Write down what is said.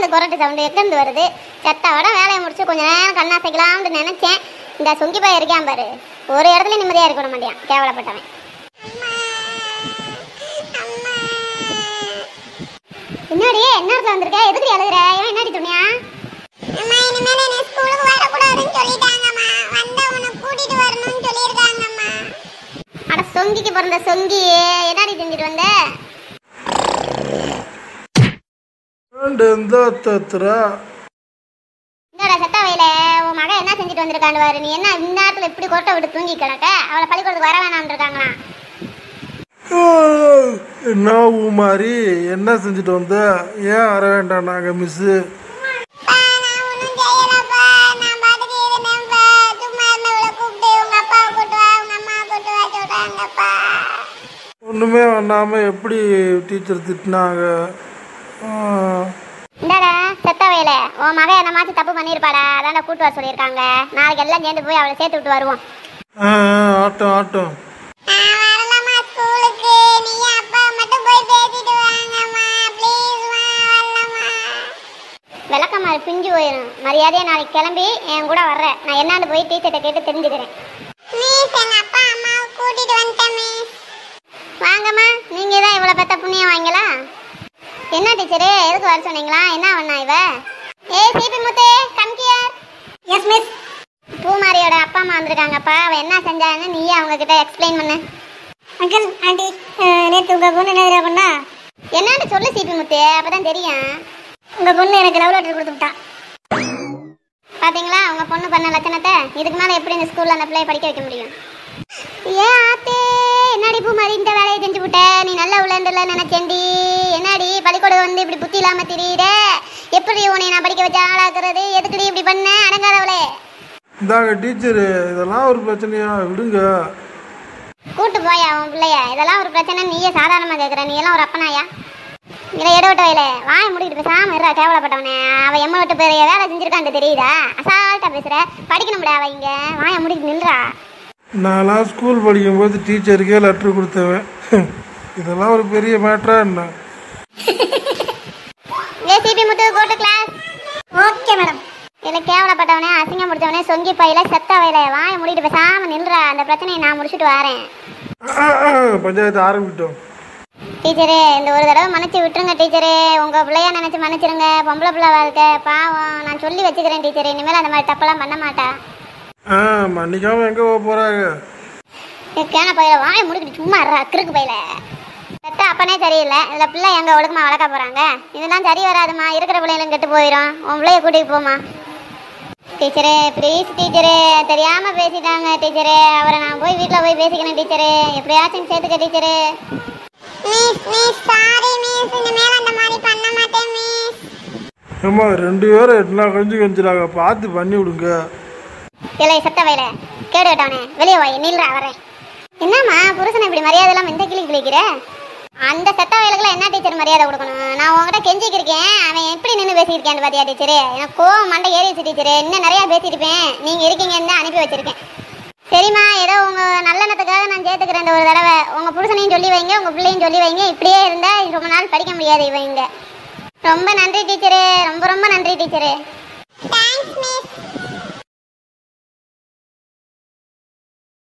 கொரட்டு sound எங்கிருந்து வருது செத்தோட வேலையை முடிச்சு கொஞ்ச நேரம் கண்ணாசைக்கலாம்னு நினைச்சேன் இந்த சொங்கி பையன் இருக்கான் பாரு ஒரு இடத்துல நிம்மதியா இருக்க விட மாட்டியான் கேவலப்பட்டவன் என்னடி என்ன இடத்துல வந்திருக்க எதுக்கு எழுதுற இவன் என்னடி துணியா அம்மா இனிமேல் என்ன ஸ்கூலுக்கு வரக்கூடாதுன்னு சொல்லிட்டாங்கம்மா வந்தா உன்னை கூட்டிட்டு வரணும்னு சொல்லியிருக்காங்கம்மா அட சொங்கிக்கு பிறந்த சொங்கி என்னடி செஞ்சுட்டு வந்த ரெண்டு எந்த தத்துறா என்னடா செத்த வயல உன் மகன் என்ன செஞ்சுட்டு வந்திருக்காண்டு பாரு நீ என்ன இந்த நேரத்துல இப்படி கொட்டை விட்டு தூங்கி கிடக்க அவளை பள்ளிக்கூடத்துக்கு வர வேணாம்னு இருக்காங்களா என்ன மாதிரி என்ன செஞ்சுட்டு வந்த ஏன் வர வேண்டாம் நாங்கள் மிஸ்ஸு அப்பா, நான் ஒண்ணும் செய்யலப்பா. நான் பாட்டுக்கு இருந்தேன்ப்பா. சும்மா இருந்தவளை கூப்பிட்டு உங்க அப்பாவை கூட்டு வா, உங்க அம்மாவை கூட்டு வா சொல்றாங்கப்பா. ஒன்றுமே பண்ணாமல் எப்படி டீச்சர் திட்டினாங்க ஆ, இந்தாடா செத்த வயல உன் மகன் என்னமாச்சும் தப்பு பண்ணியிருப்பாடா அதான்டா கூட்டு வர சொல்லியிருக்காங்க நாளைக்கு எல்லாம் சேர்ந்து போய் அவளை சேர்த்து விட்டு வருவோம் ஆ, ஆ, ஆட்டம் ஆட்டம் நான் வரலம்மா ஸ்கூலுக்கு. நீயும் அப்பாவும் மட்டும் போய் பேசிட்டு வாங்கம்மா. ப்ளீஸ்மா, வரலம்மா. விளக்கமாறு பிஞ்சு போயிடும் மரியாதையா நாளைக்கு கிளம்பி என் கூட வர்ற நான் என்னான்னு போய் டீச்சர்கிட்ட கேட்டு தெரிஞ்சுக்கிறேன் மிஸ், எங்க அப்பா அம்மாவை கூட்டிட்டு வந்துட்டேன் மிஸ். வாங்கம்மா நீங்க தான் இவ்வளவு பெத்த புண்ணியம் வாங்கலா என்ன டீச்சரு எதுக்கு வர சொன்னீங்களா என்ன பண்ணா இவ ஏய் Sibi Muthu come here yes miss பூமாரியோட அப்பா அம்மா வந்திருக்காங்கப்பா அவ என்ன செஞ்சான்னு நீயே அவங்க கிட்ட எக்ஸ்பிளைன் பண்ணு அங்கிள் ஆண்டி நேத்து உங்க பொண்ணு என்ன பண்ணா என்னன்னு சொல்லு சிபி முத்து அப்பதான் தெரியும் உங்க பொண்ணு எனக்கு லவ் லெட்டர் கொடுத்து விட்டா பாத்தீங்களா உங்க பொண்ணு பண்ண லட்சணத்தை இதுக்கு மேல எப்படி இந்த ஸ்கூல்ல அந்த பிள்ளைய படிக்க வைக்க முடியும் ஏன் ஆத்தே என்னடி பூ மாதிரி இந்த வேலையை செஞ்சு விட்ட நீ நல்லா விளையாண்டுல நினைச்சேன்டி என்னடி பள்ளிக்கூடம் வந்து இப்படி புத்தி இல்லாம தெரியுற எப்படி உன்னை நான் படிக்க வச்சு ஆளாக்குறது எதுக்குடி இப்படி பண்ண அடங்காதவளே இந்தாங்க டீச்சரு இதெல்லாம் ஒரு பிரச்சனையா விடுங்க கூட்டு போயா உன் பிள்ளைய இதெல்லாம் ஒரு பிரச்சனை நீயே சாதாரணமா கேக்குற நீ எல்லாம் ஒரு அப்பனாயா இல்லை இடவிட்ட வயல வாய முடிக்கிட்டு பேசாம இருடா கேவலப்பட்டவனே அவ எம்ம விட்டு பெரிய வேலை செஞ்சிருக்கான்னு தெரியுதா அசால்ட்டா பேசுற படிக்கணும்டா அவ இங்க வாய முடிக்கிட்டு நில்றா நான்லாம் ஸ்கூல் படிக்கும்போது டீச்சருக்கே லெட்ரு கொடுத்தவன் இதெல்லாம் ஒரு பெரிய மேட்ரா என்ன ஏ Sibi Muthu go to class okay madam இதில் கேவலப்பட்டவனே அசிங்கம் முடிச்சவனே சொங்கி பையில செத்த வயல வாய மூடிட்டு பேசாம நில்றா அந்த பிரச்சனையை நான் முடிச்சுட்டு வரேன் ஆ, ஆ, பஞ்சாயத்து ஆரம்பிட்டோம் டீச்சரே இந்த ஒரு தடவை மன்னிச்சு விட்டுருங்க டீச்சரே உங்க பிள்ளைய நினைச்சு மன்னிச்சிருங்க பொம்பளை பிள்ளை வாழ்க்கை பாவம் நான் சொல்லி வச்சுக்கிறேன் டீச்சரே இனிமேல் அந்த மாதிரி தப்பெல்லாம் பண்ண மாட்டா ஆ மன்னிக்காம எங்கே போக போகிறாங்க கேன பையில வாய முடிக்கிட்டு சும்மா இருறா கிறுக்கு பையில பெத்த அப்பனே சரியில்லை இதுல பிள்ளை எங்க ஒழுக்கமா வளர்க்க போறாங்க இதெல்லாம் சரி வராதுமா இருக்கிற பிள்ளைகளும் கெட்டு போயிடும் உன் பிள்ளைய கூட்டிட்டு போமா டீச்சரே ப்ளீஸ் டீச்சரே தெரியாம பேசிட்டாங்க டீச்சரே அவரை நான் போய் வீட்டில் போய் பேசிக்கணும் டீச்சரே எப்படியாச்சும் சேர்த்துக்க டீச்சரே மிஸ், மிஸ், sorry மிஸ். இனிமேல் அந்த மாதிரி பண்ண மாட்டேன் மிஸ். ஏம்மா ரெண்டு பேரும் எட்டுனா கொஞ்சம் கொஞ்சிடாங்க பார்த்து பண்ணி விடுங்க இல்லை சத்த வயல கேடு விட்டவனே வெளியே வாய் நில்றா வரேன் என்னம்மா புருஷனை இப்படி மரியாதை இல்லாம இந்த கிளி கிளிக்கிற அந்த செத்த வயலுக்குலாம் என்ன டீச்சர் மரியாதை கொடுக்கணும் நான் உங்ககிட்ட கெஞ்சிக்கிருக்கேன் அவன் எப்படி நின்று பேசியிருக்கேன் பாத்தியா டீச்சரு எனக்கு கோவம் மண்டை ஏறிச்சு டீச்சரு இன்னும் நிறைய பேசியிருப்பேன் நீங்க இருக்கீங்கன்னு தான் அனுப்பி வச்சிருக்கேன் சரிம்மா ஏதோ உங்க நல்லெண்ணத்துக்காக நான் சேர்த்துக்கிறேன் இந்த ஒரு தடவை உங்க புருஷனையும் சொல்லி வைங்க உங்க பிள்ளையும் சொல்லி வைங்க இப்படியே இருந்தா ரொம்ப நாள் படிக்க முடியாது இவங்க ரொம்ப நன்றி டீச்சரு ரொம்ப ரொம்ப நன்றி டீச்சரு Thanks மிஸ்.